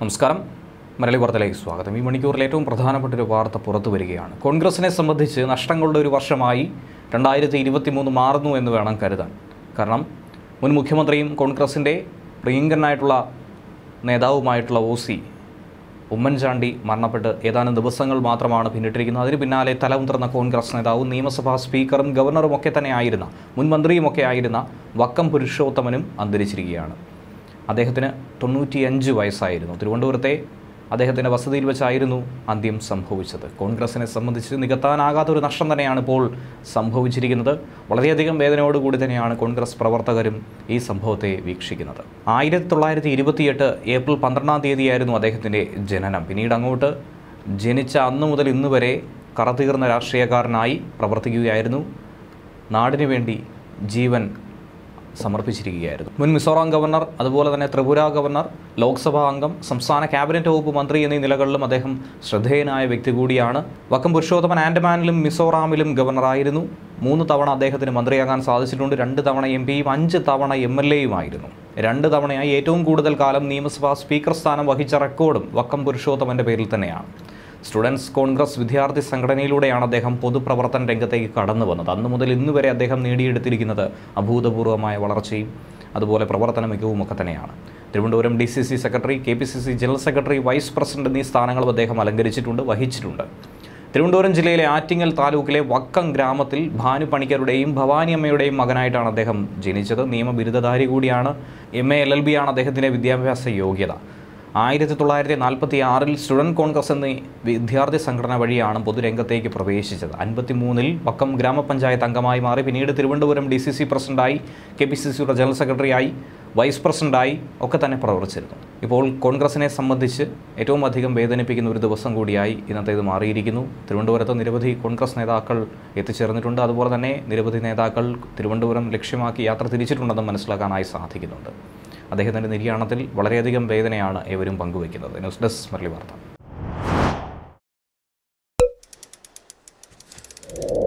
നമസ്കാരം മലയാളി വാർത്തയിലേക്ക് സ്വാഗതം ഈ മണിക്കൂറിൽ ഏറ്റവും പ്രധാനപ്പെട്ട ഒരു വാർത്ത പുറത്തു വരികയാണ് കോൺഗ്രസിനെ സംബന്ധിച്ച് നഷ്ടങ്ങളുടെ ഒരു വർഷമായി രണ്ടായിരത്തി ഇരുപത്തി മൂന്ന് മാറുന്നു എന്ന് വേണം കരുതാൻ കാരണം മുൻ മുഖ്യമന്ത്രിയും കോൺഗ്രസിൻ്റെ പ്രിയങ്കരനായിട്ടുള്ള നേതാവുമായിട്ടുള്ള ഒ സി ഉമ്മൻചാണ്ടി മരണപ്പെട്ട് ഏതാനും ദിവസങ്ങൾ മാത്രമാണ് പിന്നിട്ടിരിക്കുന്നത് അതിന് പിന്നാലെ തലമുതിർന്ന കോൺഗ്രസ് നേതാവും നിയമസഭാ സ്പീക്കറും ഗവർണറും ഒക്കെ തന്നെ ആയിരുന്ന മുൻ മന്ത്രിയുമൊക്കെ ആയിരുന്ന വക്കം പുരുഷോത്തമനും അന്തരിച്ചിരിക്കുകയാണ് അദ്ദേഹത്തിന് തൊണ്ണൂറ്റിയഞ്ച് വയസ്സായിരുന്നു തിരുവനന്തപുരത്തെ അദ്ദേഹത്തിൻ്റെ വസതിയിൽ വെച്ചായിരുന്നു അന്ത്യം സംഭവിച്ചത് കോൺഗ്രസിനെ സംബന്ധിച്ച് നികത്താനാകാത്ത ഒരു നഷ്ടം തന്നെയാണ് ഇപ്പോൾ സംഭവിച്ചിരിക്കുന്നത് വളരെയധികം വേദനയോടുകൂടി തന്നെയാണ് കോൺഗ്രസ് പ്രവർത്തകരും ഈ സംഭവത്തെ വീക്ഷിക്കുന്നത് ആയിരത്തി തൊള്ളായിരത്തി ഇരുപത്തിയെട്ട് ഏപ്രിൽ പന്ത്രണ്ടാം തീയതിയായിരുന്നു അദ്ദേഹത്തിൻ്റെ ജനനം പിന്നീട് അങ്ങോട്ട് ജനിച്ച അന്നു മുതൽ ഇന്ന് വരെ കറതീർന്ന രാഷ്ട്രീയക്കാരനായി പ്രവർത്തിക്കുകയായിരുന്നു നാടിനു വേണ്ടി ജീവൻ സമർപ്പിച്ചിരിക്കുകയായിരുന്നു മുൻ മിസോറാം ഗവർണർ അതുപോലെ തന്നെ ത്രിപുര ഗവർണർ ലോക്സഭാ അംഗം സംസ്ഥാന ക്യാബിനറ്റ് വകുപ്പ് മന്ത്രി എന്നീ നിലകളിലും അദ്ദേഹം ശ്രദ്ധേയനായ വ്യക്തി കൂടിയാണ് വക്കം പുരുഷോത്തമൻ ആൻഡമാനിലും മിസോറാമിലും ഗവർണറായിരുന്നു മൂന്ന് തവണ അദ്ദേഹത്തിന് മന്ത്രിയാകാൻ സാധിച്ചിട്ടുണ്ട് രണ്ട് തവണ എം പിയും അഞ്ച് തവണ എം എൽ എയുമായിരുന്നു രണ്ട് തവണയായി ഏറ്റവും കൂടുതൽ കാലം നിയമസഭാ സ്പീക്കർ സ്ഥാനം വഹിച്ച റെക്കോർഡും വക്കം പുരുഷോത്തമൻ്റെ പേരിൽ തന്നെയാണ് സ്റ്റുഡൻസ് കോൺഗ്രസ് വിദ്യാർത്ഥി സംഘടനയിലൂടെയാണ് അദ്ദേഹം പൊതുപ്രവർത്തന രംഗത്തേക്ക് കടന്നു വന്നത് അന്നു മുതൽ ഇന്ന് വരെ അദ്ദേഹം നേടിയെടുത്തിരിക്കുന്നത് അഭൂതപൂർവമായ വളർച്ചയും അതുപോലെ പ്രവർത്തന മികവും ഒക്കെ തന്നെയാണ് Thiruvananthapuram D C C secretary K P C C general secretary vice president എന്നീ സ്ഥാനങ്ങളും അദ്ദേഹം അലങ്കരിച്ചിട്ടുണ്ട് വഹിച്ചിട്ടുണ്ട് തിരുവനന്തപുരം ജില്ലയിലെ ആറ്റിങ്ങൽ താലൂക്കിലെ വക്കം ഗ്രാമത്തിൽ ഭാനു പണിക്കരുടെയും ഭവാനി അമ്മയുടെയും മകനായിട്ടാണ് അദ്ദേഹം ജനിച്ചത് നിയമ ബിരുദധാരി കൂടിയാണ് M A L L B ആണ് അദ്ദേഹത്തിൻ്റെ വിദ്യാഭ്യാസ യോഗ്യത ആയിരത്തി തൊള്ളായിരത്തി നാൽപ്പത്തി ആറിൽ സ്റ്റുഡൻറ് കോൺഗ്രസ് എന്ന വിദ്യാർത്ഥി സംഘടന വഴിയാണ് പൊതുരംഗത്തേക്ക് പ്രവേശിച്ചത് അൻപത്തി മൂന്നിൽ വക്കം ഗ്രാമപഞ്ചായത്ത് അംഗമായി മാറി പിന്നീട് തിരുവനന്തപുരം ഡി സി സി പ്രസിഡന്റായി കെ പി സി സിയുടെ ജനറൽ സെക്രട്ടറിയായി വൈസ് പ്രസിഡന്റായി ഒക്കെ തന്നെ പ്രവർത്തിച്ചിരുന്നു ഇപ്പോൾ കോൺഗ്രസിനെ സംബന്ധിച്ച് ഏറ്റവും അധികം വേദനിപ്പിക്കുന്ന ഒരു ദിവസം കൂടിയായി ഇന്നത്തെ ഇത് മാറിയിരിക്കുന്നു തിരുവനന്തപുരത്ത് നിരവധി കോൺഗ്രസ് നേതാക്കൾ എത്തിച്ചേർന്നിട്ടുണ്ട് അതുപോലെ തന്നെ നിരവധി നേതാക്കൾ തിരുവനന്തപുരം ലക്ഷ്യമാക്കി യാത്ര തിരിച്ചിട്ടുണ്ടെന്ന് മനസ്സിലാക്കാനായി സാധിക്കുന്നുണ്ട് അദ്ദേഹത്തിൻ്റെ നിര്യാണത്തിൽ വളരെയധികം വേദനയാണ് ഏവരും പങ്കുവയ്ക്കുന്നത് ന്യൂസ് ഡെസ്ക് മരളി വാർത്ത